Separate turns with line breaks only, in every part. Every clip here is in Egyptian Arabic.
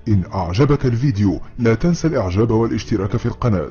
إن أعجبك الفيديو لا تنسى الإعجاب والاشتراك في القناة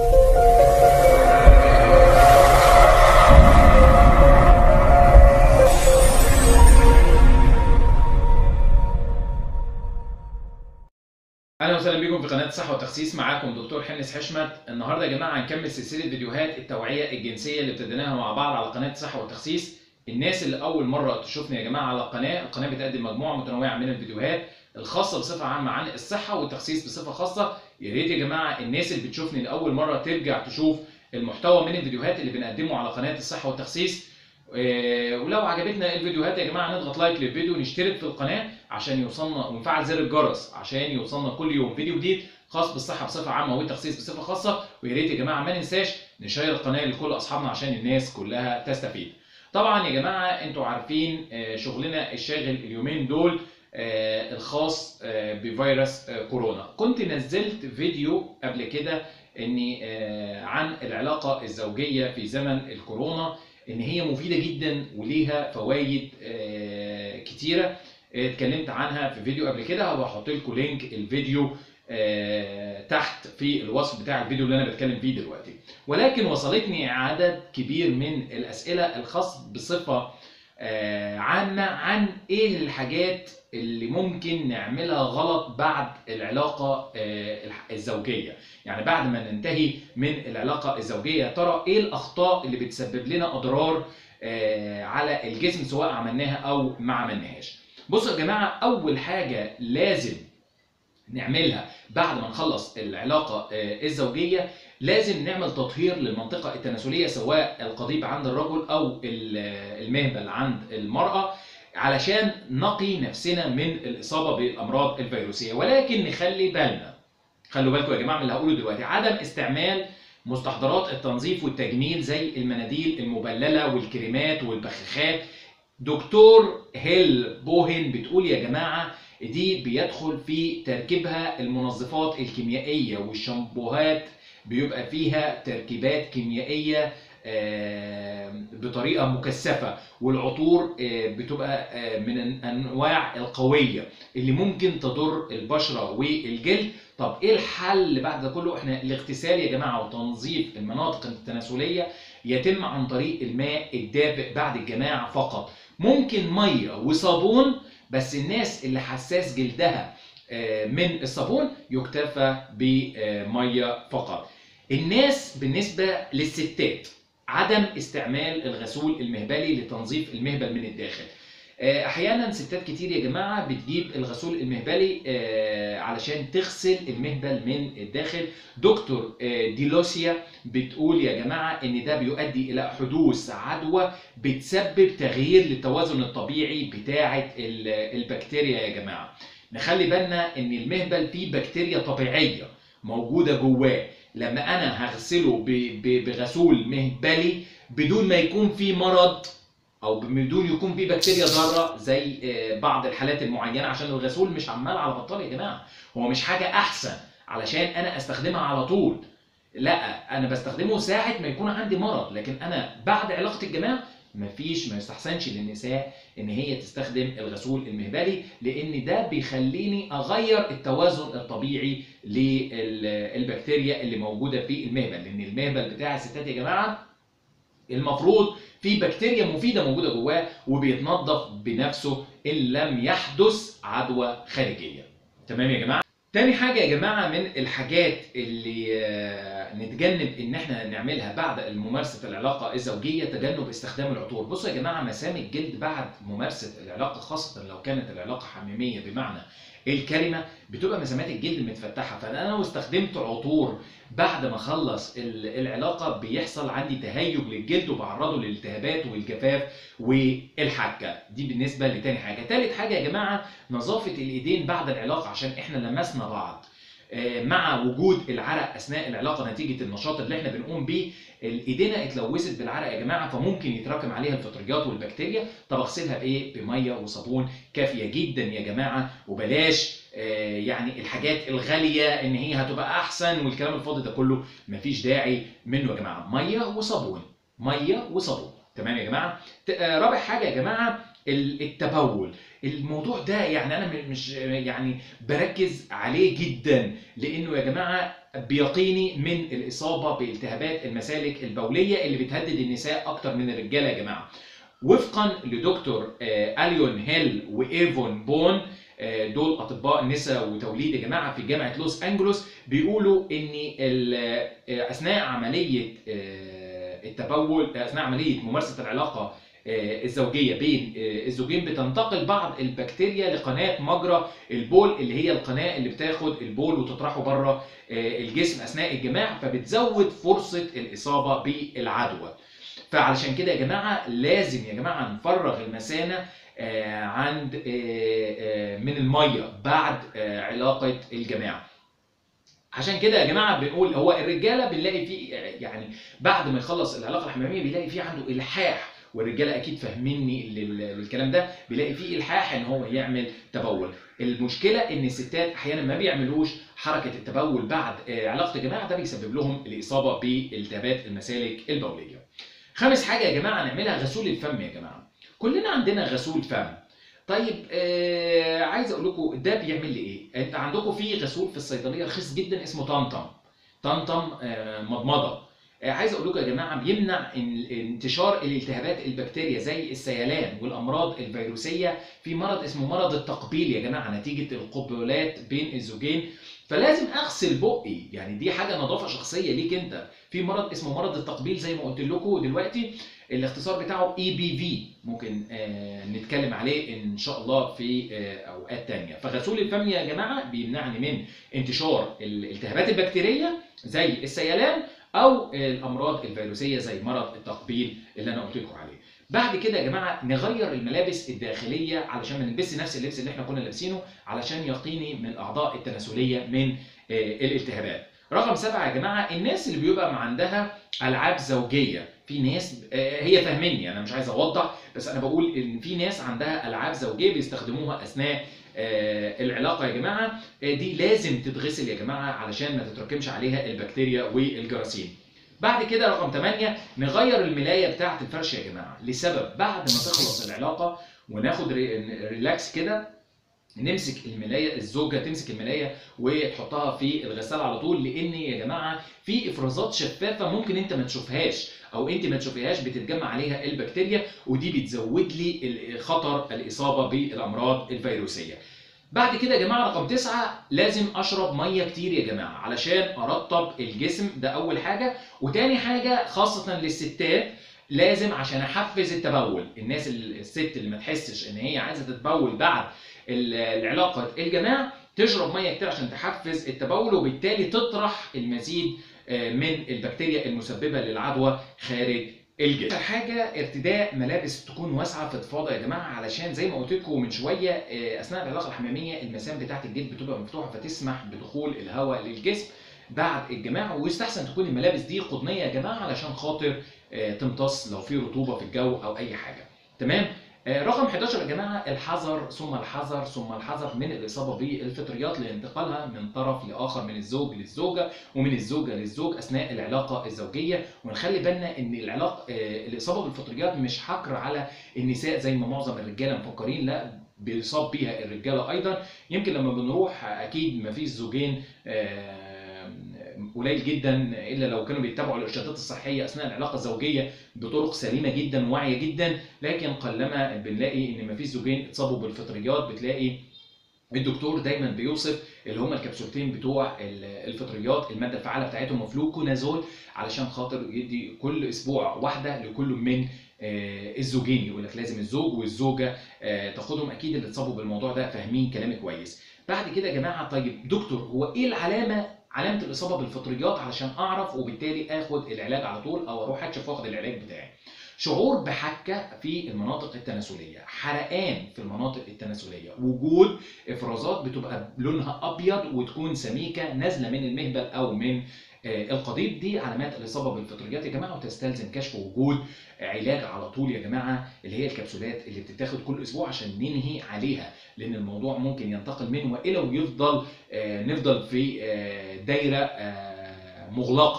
اهلا وسهلا بكم في قناه صحه وتخسيس معاكم دكتور حنس حشمت النهارده يا جماعه هنكمل سلسله فيديوهات التوعيه الجنسيه اللي ابتديناها مع بعض على قناه صحه وتخسيس الناس اللي اول مره تشوفني يا جماعه على القناه القناه بتقدم مجموعه متنوعه من الفيديوهات الخاصه بصفه عامه عن الصحه والتخسيس بصفه خاصه يا ريت يا جماعه الناس اللي بتشوفني لاول مره ترجع تشوف المحتوى من الفيديوهات اللي بنقدمه على قناه الصحه والتخسيس إيه، ولو عجبتنا الفيديوهات يا جماعه نضغط لايك للفيديو ونشترك في القناه عشان يوصلنا ونفعل زر الجرس عشان يوصلنا كل يوم فيديو جديد خاص بالصحه بصفه عامه والتخسيس بصفه خاصه ويا ريت يا جماعه ما ننساش نشير القناه لكل اصحابنا عشان الناس كلها تستفيد. طبعا يا جماعه انتوا عارفين آه، شغلنا الشاغل اليومين دول آه، الخاص آه، بفيروس آه، كورونا كنت نزلت فيديو قبل كده اني آه، عن العلاقه الزوجيه في زمن الكورونا ان هي مفيده جدا وليها فوائد آه، كتيره اتكلمت عنها في فيديو قبل كده هبقى احط لكم لينك الفيديو آه، تحت في الوصف بتاع الفيديو اللي انا بتكلم فيه دلوقتي ولكن وصلتني عدد كبير من الاسئله الخاص بصفه آه، عامه عن ايه الحاجات اللي ممكن نعملها غلط بعد العلاقه آه، الزوجيه يعني بعد ما ننتهي من العلاقه الزوجيه يا ترى ايه الاخطاء اللي بتسبب لنا اضرار آه، على الجسم سواء عملناها او ما عملناهاش بصوا يا جماعه اول حاجه لازم نعملها بعد ما نخلص العلاقه آه، الزوجيه لازم نعمل تطهير للمنطقه التناسليه سواء القضيب عند الرجل او ال- المهبل عند المراه علشان نقي نفسنا من الاصابه بالامراض الفيروسيه ولكن نخلي بالنا خلوا بالكم يا جماعه من اللي هقوله دلوقتي عدم استعمال مستحضرات التنظيف والتجميل زي المناديل المبلله والكريمات والبخاخات دكتور هيل بوهن بتقول يا جماعه دي بيدخل في تركيبها المنظفات الكيميائيه والشامبوهات بيبقى فيها تركيبات كيميائيه آه، بطريقه مكثفه والعطور آه، بتبقى آه، من الانواع القويه اللي ممكن تضر البشره والجلد طب ايه الحل بعد ده كله احنا الاغتسال يا جماعه وتنظيف المناطق التناسليه يتم عن طريق الماء الدافئ بعد الجماع فقط ممكن ميه وصابون بس الناس اللي حساس جلدها آه، من الصابون يكتفى بميه فقط الناس بالنسبه للستات عدم استعمال الغسول المهبلي لتنظيف المهبل من الداخل آه، احيانا ستات كتير يا جماعه بتجيب الغسول المهبلي آه، علشان تغسل المهبل من الداخل دكتور آه، ديلوسيا بتقول يا جماعه ان ده بيؤدي الى حدوث عدوى بتسبب تغيير للتوازن الطبيعي بتاعه ال- البكتيريا يا جماعه نخلي بالنا ان المهبل فيه بكتيريا طبيعيه موجوده جواه لما انا هغسله ب- ب- بغسول مهبلي بدون ما يكون فيه مرض او بدون يكون فيه بكتيريا ضاره زي آه، بعض الحالات المعينه عشان الغسول مش عمال على بطال يا جماعه هو مش حاجه احسن علشان انا استخدمها على طول لا انا بستخدمه ساعه ما يكون عندي مرض لكن انا بعد علاقه الجماع مفيش ما يستحسنش للنساء ان هي تستخدم الغسول المهبلي لان ده بيخليني اغير التوازن الطبيعي للبكتيريا اللي موجوده في المهبل لان المهبل بتاع الستات يا جماعه المفروض في بكتيريا مفيده موجوده جواه وبيتنظف بنفسه ان لم يحدث عدوى خارجيه تمام يا جماعه تاني حاجة يا جماعة من الحاجات اللي آه، نتجنب ان احنا نعملها بعد ممارسة العلاقة الزوجية تجنب استخدام العطور. بصوا يا جماعة مسام الجلد بعد ممارسة العلاقة خاصة لو كانت العلاقة حميمية بمعنى الكلمة بتبقى مسامات الجلد متفتحة فانا لو استخدمت عطور بعد ما اخلص ال- العلاقة بيحصل عندي تهيج للجلد وبعرضه للالتهابات والجفاف والحكة. دي بالنسبة لتاني حاجة. تالت حاجة يا جماعة نظافة الايدين بعد العلاقة عشان احنا لمسنا بعض آه، مع وجود العرق اثناء العلاقه نتيجه النشاط اللي احنا بنقوم بيه ايدينا اتلوثت بالعرق يا جماعه فممكن يتراكم عليها الفطريات والبكتيريا طب اغسلها بايه بميه وصابون كافيه جدا يا جماعه وبلاش آه، يعني الحاجات الغاليه ان هي هتبقى احسن والكلام الفاضي ده كله مفيش داعي منه يا جماعه ميه وصابون ميه وصابون تمام يا جماعه ت- آه، رابع حاجه يا جماعه ال- التبول الموضوع ده يعني انا م- مش يعني بركز عليه جدا لانه يا جماعه بيقيني من الاصابه بالتهابات المسالك البوليه اللي بتهدد النساء اكتر من الرجاله يا جماعه وفقا لدكتور آه، اليون هيل وايفون بون آه، دول اطباء نساء وتوليد يا جماعه في جامعه لوس انجلوس بيقولوا ان ال- آه، اثناء عمليه آه، التبول اثناء عمليه ممارسه العلاقه آه، الزوجيه بين آه، الزوجين بتنتقل بعض البكتيريا لقناه مجرى البول اللي هي القناه اللي بتاخد البول وتطرحه بره آه، الجسم اثناء الجماع فبتزود فرصه الاصابه بالعدوى فعلشان كده يا جماعه لازم يا جماعه نفرغ المثانه آه، عند آه، آه، من الميه بعد آه، علاقه الجماع عشان كده يا جماعه بنقول هو الرجاله بنلاقي فيه يعني بعد ما يخلص العلاقه الحميميه بيلاقي فيه عنده الحاح والرجاله اكيد فاهميني لل- للكلام ده بيلاقي فيه الحاح ان هو يعمل تبول المشكله ان الستات احيانا ما بيعملوش حركه التبول بعد آه، علاقه الجماع ده بيسبب لهم الاصابه بالتهابات المسالك البوليه خامس حاجه يا جماعه نعملها غسول الفم يا جماعه كلنا عندنا غسول فم طيب آه عايز اقول لكم ده بيعمل لي ايه انت عندكم في غسول في الصيدليه رخيص جدا اسمه طمطم طمطم آه مضمضه آه عايز اقول لكم يا جماعه بيمنع ان- انتشار الالتهابات البكتيريا زي السيلان والامراض الفيروسيه في مرض اسمه مرض التقبيل يا جماعه نتيجه القبلات بين الزوجين فلازم اغسل بقي يعني دي حاجه نظافه شخصيه ليك انت في مرض اسمه مرض التقبيل زي ما قلت لكم دلوقتي الاختصار بتاعه اي بي في ممكن آه نتكلم عليه ان شاء الله في آه اوقات تانية فغسول الفم يا جماعه بيمنعني من انتشار الالتهابات البكتيريه زي السيلان او الامراض الفيروسيه زي مرض التقبيل اللي انا قلت لكم عليه بعد كده يا جماعه نغير الملابس الداخليه علشان ما نلبسش نفس اللبس اللي احنا كنا لابسينه علشان يقيني من الاعضاء التناسليه من آه، الالتهابات رقم سبعة يا جماعة الناس اللي بيبقى عندها ألعاب زوجية في ناس آه، هي فاهميني أنا مش عايز أوضح بس أنا بقول إن في ناس عندها ألعاب زوجية بيستخدموها أثناء آه، العلاقة يا جماعة آه، دي لازم تتغسل يا جماعة علشان ما تتراكمش عليها البكتيريا والجراثيم بعد كده رقم 8 نغير الملاية بتاعة الفرش يا جماعة لسبب بعد ما تخلص العلاقة وناخد ري- ريلاكس كده نمسك الملايه الزوجه تمسك الملايه وتحطها في الغساله على طول لان يا جماعه في افرازات شفافه ممكن انت ما تشوفهاش او انت ما تشوفيهاش بتتجمع عليها البكتيريا ودي بتزود لي ال- خطر الاصابه بالامراض الفيروسيه بعد كده يا جماعه رقم تسعة لازم اشرب ميه كتير يا جماعه علشان ارطب الجسم ده اول حاجه وتاني حاجه خاصه للستات لازم عشان احفز التبول الناس ال- الست اللي ما تحسش ان هي عايزه تتبول بعد ال- العلاقه الجماع تشرب ميه كتير عشان تحفز التبول وبالتالي تطرح المزيد آه، من البكتيريا المسببه للعدوى خارج الجسم. آخر حاجه ارتداء ملابس تكون واسعه فضفاضه يا جماعه علشان زي ما قلت لكم من شويه آه، اثناء العلاقه الحميميه المسام بتاعه الجلد بتبقى مفتوحه فتسمح بدخول الهواء للجسم بعد الجماع ويستحسن تكون الملابس دي قطنيه يا جماعه علشان خاطر آه، تمتص لو في رطوبه في الجو او اي حاجه تمام آه، رقم 11 يا جماعه الحذر ثم الحذر ثم الحذر من الاصابه بالفطريات لانتقالها من طرف لاخر من الزوج للزوجه ومن الزوجه للزوج اثناء العلاقه الزوجيه ونخلي بالنا ان العلاقه آه، الاصابه بالفطريات مش حكر على النساء زي ما معظم الرجاله مفكرين لا بيصاب بيها الرجاله ايضا يمكن لما بنروح اكيد ما فيش زوجين آه، قليل جدا الا لو كانوا بيتبعوا الارشادات الصحيه اثناء العلاقه الزوجيه بطرق سليمه جدا وواعيه جدا لكن قلما بنلاقي ان ما فيش زوجين اتصابوا بالفطريات بتلاقي الدكتور دايما بيوصف اللي هم الكبسولتين بتوع ال- الفطريات الماده الفعاله بتاعتهم فلوكونازول علشان خاطر يدي كل اسبوع واحده لكل من آه، الزوجين يقول لك لازم الزوج والزوجه آه، تاخدهم اكيد اللي اتصابوا بالموضوع ده فاهمين كلامي كويس بعد كده يا جماعه طيب دكتور هو ايه العلامه علامه الاصابه بالفطريات علشان اعرف وبالتالي اخد العلاج على طول او اروح اكشف واخد العلاج بتاعي شعور بحكه في المناطق التناسليه حرقان في المناطق التناسليه وجود افرازات بتبقى لونها ابيض وتكون سميكه نازله من المهبل او من آه، القضيب دي علامات الاصابه بالفطريات يا جماعه وتستلزم كشف وجود علاج على طول يا جماعه اللي هي الكبسولات اللي بتتاخد كل اسبوع عشان ننهي عليها لان الموضوع ممكن ينتقل من والى ويفضل آه، نفضل في آه، دايره آه، مغلقه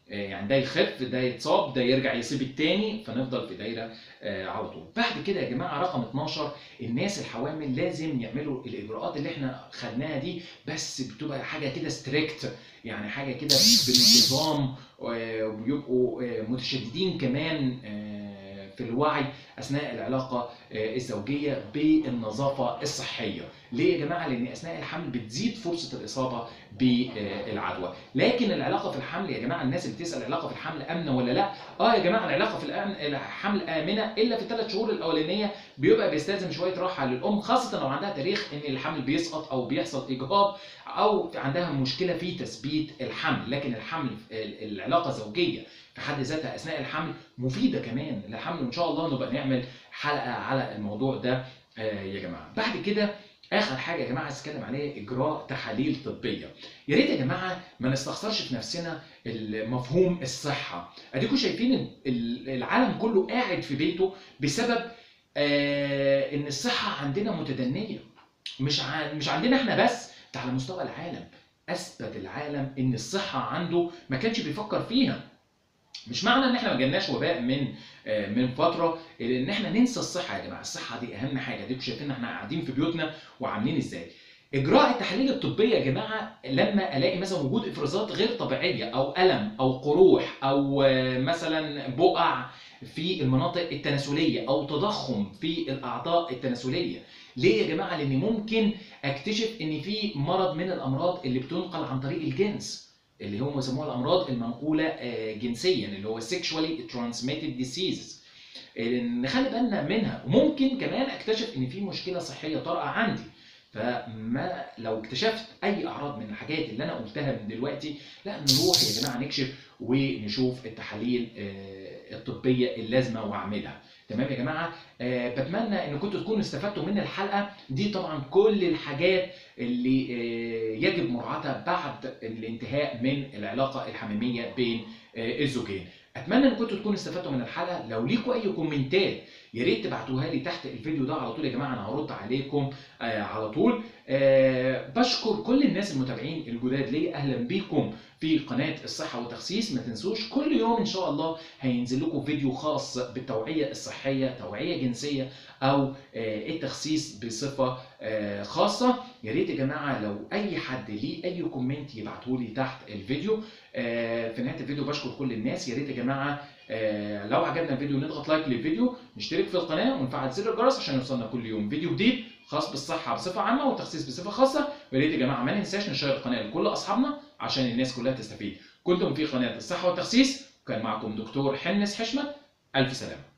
آه، يعني ده يخف ده يتصاب ده يرجع يصيب التاني فنفضل في دايره آه، على طول بعد كده يا جماعه رقم 12 الناس الحوامل لازم يعملوا الاجراءات اللي احنا خدناها دي بس بتبقى حاجه كده ستريكت يعني حاجه كده بانتظام آه، ويبقوا آه، متشددين كمان آه، في الوعي اثناء العلاقه آه، الزوجيه بالنظافه الصحيه ليه يا جماعه لان اثناء الحمل بتزيد فرصه الاصابه بالعدوى لكن العلاقه في الحمل يا جماعه الناس اللي بتسال العلاقه في الحمل امنه ولا لا اه يا جماعه العلاقه في الأم- الحمل امنه الا في الثلاث شهور الاولانيه بيبقى بيستلزم شويه راحه للام خاصه لو عندها تاريخ ان الحمل بيسقط او بيحصل اجهاض او عندها مشكله في تثبيت الحمل لكن الحمل ال- العلاقه الزوجيه في حد ذاتها اثناء الحمل مفيده كمان للحمل وان شاء الله نبقى نعمل حلقه على الموضوع ده آه، يا جماعه بعد كده اخر حاجه يا جماعه عايز اتكلم عليها اجراء تحاليل طبيه يا ريت يا جماعه ما نستخسرش في نفسنا مفهوم الصحه اديكم شايفين ال- العالم كله قاعد في بيته بسبب آه، ان الصحه عندنا متدنيه مش ع- مش عندنا احنا بس ده على مستوى العالم اثبت العالم ان الصحه عنده ما كانش بيفكر فيها مش معنى ان احنا ما جالناش وباء من آه، من فتره ان احنا ننسى الصحه يا جماعه الصحه دي اهم حاجه ديكم شايفين احنا قاعدين في بيوتنا وعاملين ازاي اجراء التحاليل الطبيه يا جماعه لما الاقي مثلا وجود افرازات غير طبيعيه او الم او قروح او آه، مثلا بقع في المناطق التناسليه او تضخم في الاعضاء التناسليه ليه يا جماعه لان ممكن اكتشف ان في مرض من الامراض اللي بتنقل عن طريق الجنس اللي هم يسموها الامراض المنقوله آه، جنسيا اللي هو sexually transmitted diseases آه، نخلي بالنا منها وممكن كمان اكتشف ان في مشكله صحيه طارئه عندي فما لو اكتشفت اي اعراض من الحاجات اللي انا قلتها من دلوقتي لا نروح يا جماعه نكشف ونشوف التحاليل آه، الطبيه اللازمه واعملها تمام يا جماعه آه، بتمنى ان كنتوا تكونوا استفدتوا من الحلقه دي طبعا كل الحاجات اللي آه، يجب مراعاتها بعد الانتهاء من العلاقه الحميميه بين آه، الزوجين اتمنى ان كنتوا تكونوا استفدتوا من الحلقه لو ليكوا اي كومنتات يا ريت تبعتوها لي تحت الفيديو ده على طول يا جماعه انا هرد عليكم آه، على طول آه، بشكر كل الناس المتابعين الجداد ليا اهلا بيكم في قناه الصحه والتخسيس ما تنسوش كل يوم ان شاء الله هينزل لكم فيديو خاص بالتوعيه الصحيه توعيه جنسيه او آه، التخسيس بصفه آه، خاصه يا ريت يا جماعه لو اي حد ليه اي كومنت يبعته لي تحت الفيديو آه، في نهايه الفيديو بشكر كل الناس يا ريت يا جماعه آه، لو عجبنا الفيديو نضغط لايك للفيديو نشترك في القناه ونفعل زر الجرس عشان يوصلنا كل يوم فيديو جديد خاص بالصحه بصفه عامه والتخسيس بصفه خاصه ويا ريت يا جماعه ما ننساش نشير القناه لكل اصحابنا عشان الناس كلها تستفيد كنتم في قناه الصحه والتخسيس وكان معكم دكتور حنس حشمت الف سلامه